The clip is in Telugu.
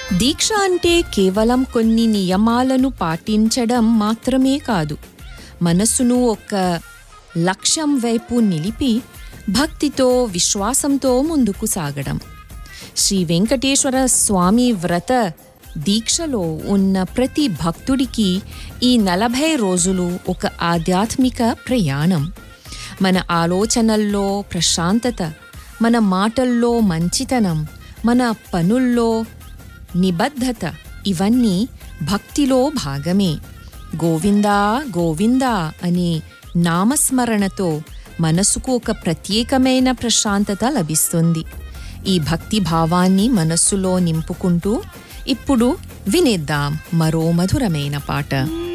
దీక్ష అంటే కేవలం కొన్ని నియమాలను పాటించడం మాత్రమే కాదు మనస్సును ఒక లక్ష్యం వైపు నిలిపి భక్తితో విశ్వాసంతో ముందుకు సాగడం శ్రీ వెంకటేశ్వర స్వామి వ్రత దీక్షలో ఉన్న ప్రతి భక్తుడికి ఈ నలభై రోజులు ఒక ఆధ్యాత్మిక ప్రయాణం మన ఆలోచనల్లో ప్రశాంతత మన మాటల్లో మంచితనం మన పనుల్లో నిబద్ధత ఇవన్నీ భక్తిలో భాగమే గోవిందా గోవిందా అనే నామస్మరణతో మనసుకు ఒక ప్రత్యేకమైన ప్రశాంతత లభిస్తుంది ఈ భక్తి భావాన్ని మనస్సులో నింపుకుంటూ ఇప్పుడు వినేద్దాం మరో మధురమైన పాట